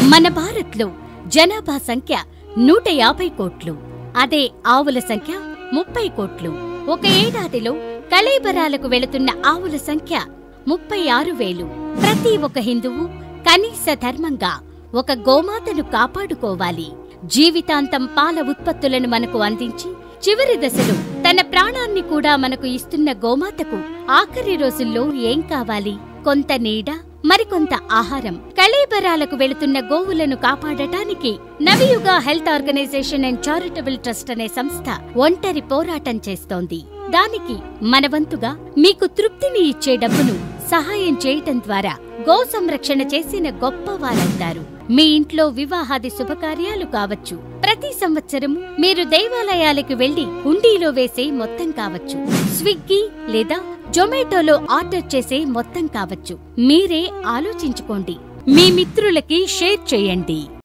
మన భారత్లో జనాభా సంఖ్య నూట యాభై కోట్లు అదే ఆవుల సంఖ్య ముప్పై కోట్లు ఒక ఏడాదిలో కళేబరాలకు వెళుతున్న ఆవుల సంఖ్య ముప్పై ఆరు వేలు ప్రతి ఒక్క హిందువు కనీస ధర్మంగా ఒక గోమాతను కాపాడుకోవాలి జీవితాంతం పాల ఉత్పత్తులను మనకు అందించి చివరి దశలో తన ప్రాణాన్ని కూడా మనకు ఇస్తున్న గోమాతకు ఆఖరి రోజుల్లో ఏం కావాలి కొంత నీడ మరికొంత ఆహారం కళేబరాలకు వెళుతున్న గోవులను కాపాడటానికి Navayuga health organisation and charitable trust అనే సంస్థ ఒంటరి పోరాటం చేస్తోంది దానికి మన వంతుగా మీకు తృప్తిని ఇచ్చే డబ్బును సహాయం చేయటం ద్వారా గో సంరక్షణ చేసిన గొప్పవారంటారు మీ ఇంట్లో వివాహాది శుభకార్యాలు కావచ్చు ప్రతి సంవత్సరం మీరు దేవాలయాలకు వెళ్లి హుండీలో వేసే మొత్తం కావచ్చు స్విగ్గీ లేదా జొమాటోలో ఆర్డర్ చేసే మొత్తం కావచ్చు మీరే ఆలోచించుకోండి మీ మిత్రులకి షేర్ చేయండి